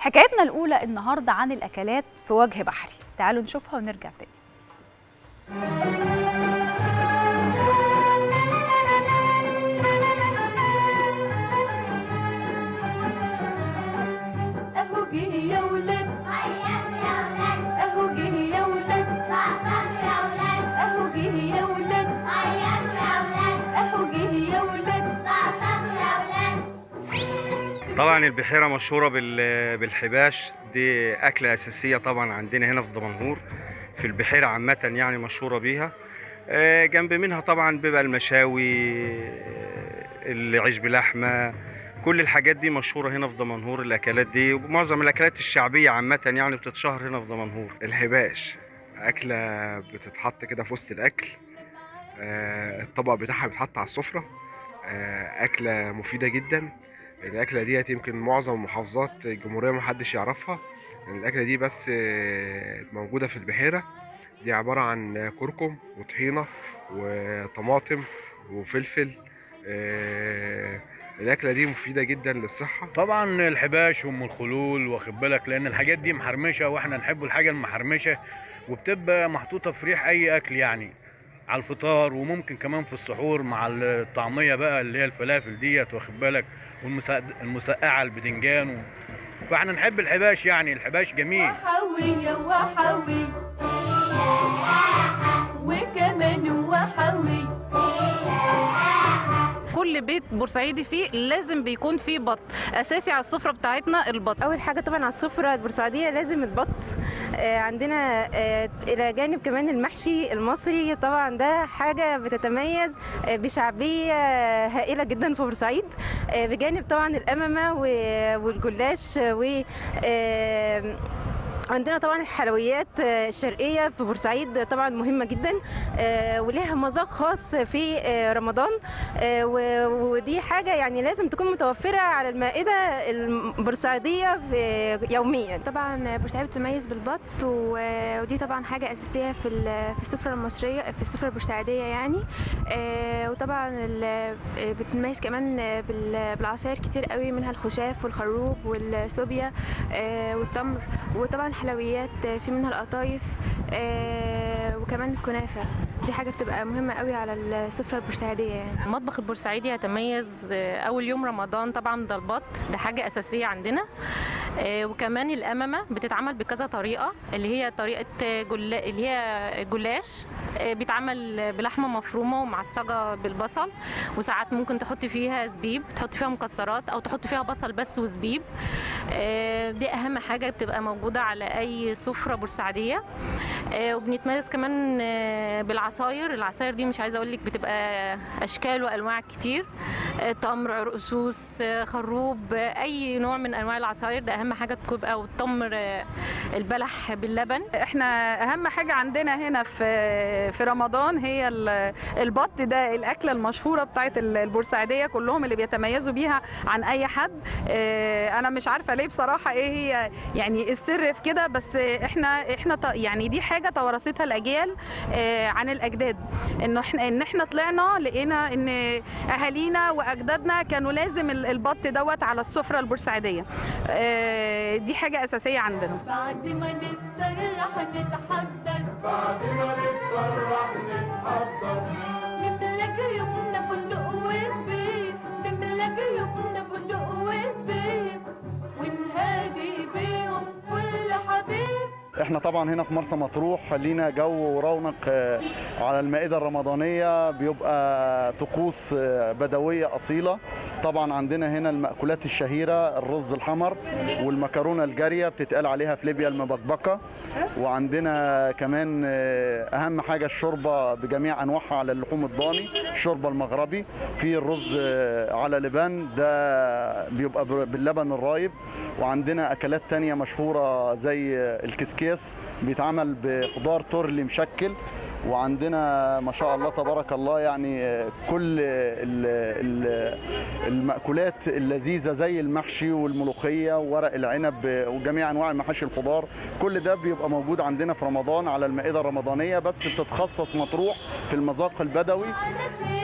حكايتنا الأولى النهاردة عن الأكلات في وجه بحري تعالوا نشوفها ونرجع تاني اهو جه يا ولاد اهو جه يا ولاد اهو جه يا ولاد اهو جه يا ولاد طبعا البحيرة مشهورة بال- بالحباش دي أكلة أساسية طبعا عندنا هنا في دمنهور في البحيرة عامة يعني مشهورة بيها آه، جنب منها طبعا بيبقى المشاوي آه، العيش بلحمة كل الحاجات دي مشهورة هنا في دمنهور الأكلات دي ومعظم الأكلات الشعبية عامة يعني بتتشهر هنا في دمنهور الحباش أكلة بتتحط كده في وسط الأكل آه، الطبق بتاعها بيتحط على السفرة آه، أكلة مفيدة جدا الأكلة ديت يمكن معظم محافظات الجمهورية محدش يعرفها الأكلة دي بس آه، موجودة في البحيرة دي عبارة عن كركم وطحينة وطماطم وفلفل آه، الأكلة دي مفيدة جدا للصحة طبعا الحباش وام الخلول واخد بالك لان الحاجات دي محرمشه واحنا نحب الحاجه المحرمشه وبتبقى محطوطه في ريح اي اكل يعني على الفطار وممكن كمان في السحور مع الطعميه بقى اللي هي الفلافل ديت واخد بالك والمسقعه البدنجان و... فاحنا نحب الحباش يعني الحباش جميل وحوي يا وحوي وكمان وحوي كل بيت بورسعيدي فيه لازم بيكون فيه بط اساسي على السفره بتاعتنا البط اول حاجه طبعا على السفره البورسعيديه لازم البط آه، عندنا آه، الى جانب كمان المحشي المصري طبعا ده حاجه بتتميز آه، بشعبيه هائله جدا في بورسعيد آه، بجانب طبعا الامامه و- والجلاش و آه، عندنا طبعا الحلويات آه، الشرقية في بورسعيد طبعا مهمة جدا آه، ولها مذاق خاص في آه، رمضان آه، و- ودي حاجة يعني لازم تكون متوفرة على المائدة البورسعيدية في- يوميا طبعا بورسعيد بتتميز بالبط و- ودي طبعا حاجه اساسيه في ال- في السفره المصريه في السفره البورسعيديه يعني آه، وطبعا ال- بتتميز كمان بال- بالعصاير كتير قوي منها الخشاف والخروب والسوبيا آه، والتمر وطبعا حلويات في منها القطايف آه، وكمان الكنافه دي حاجه بتبقى مهمه قوي على السفره البورسعيديه يعني المطبخ البورسعيدي يتميز آه، اول يوم رمضان طبعا ده البط ده حاجه اساسيه عندنا آه، وكمان الامامه بتتعمل بكذا طريقه اللي هي طريقه جلا اللي هي جلاش آه، بيتعمل بلحمه مفرومه ومعصجه بالبصل وساعات ممكن تحطي فيها زبيب تحطي فيها مكسرات او تحطي فيها بصل بس وزبيب آه، دي اهم حاجه بتبقى موجوده على اي سفره بورسعيديه آه، وبنتميز كمان آه، بالعصاير العصاير دي مش عايزه اقول لك بتبقى اشكال وانواع كتير آه، تمر عرقسوس آه، خروب آه، اي نوع من انواع العصاير ده اهم حاجه تبقى والتمر آه، البلح باللبن احنا اهم حاجه عندنا هنا في في رمضان هي ال- البط ده الاكله المشهوره بتاعت ال- البورسعيديه كلهم اللي بيتميزوا بيها عن اي حد اه، انا مش عارفه ليه بصراحه ايه هي يعني السر في كده بس احنا احنا ط- يعني دي حاجه توارثتها الاجيال اه، عن الاجداد انه احنا ان احنا طلعنا لقينا ان اهالينا واجدادنا كانوا لازم ال- البط دوت على السفره البورسعيديه اه، دي حاجه اساسيه عندنا بعد ما نفطر رح نتحضر بعد ما نفطر رح نتحضر نملى جيوبنا بندق وزبيب نملى جيوبنا بندق وزبيب ونهادي بيهم كل حبيب احنا طبعا هنا في مرسى مطروح لينا جو ورونق آه، على المائده الرمضانيه بيبقى طقوس آه، بدويه اصيله طبعا عندنا هنا المأكولات الشهيره الرز الحمر والمكرونه الجاريه بتتقال عليها في ليبيا المبكبكه وعندنا كمان آه، اهم حاجه الشوربه بجميع انواعها على اللحوم الضاني الشوربه المغربي في الرز آه، على لبان ده بيبقى بر- باللبن الرايب وعندنا اكلات تانية مشهوره زي الكسكيس بيتعمل بخضار تورلي مشكل وعندنا ما شاء الله تبارك الله يعني كل ال- ال- المأكولات اللذيذة زي المحشي والملوخية وورق العنب وجميع أنواع المحاشي الخضار كل ده بيبقى موجود عندنا في رمضان على المائدة الرمضانية بس بتتخصص مطروح في المذاق البدوي خير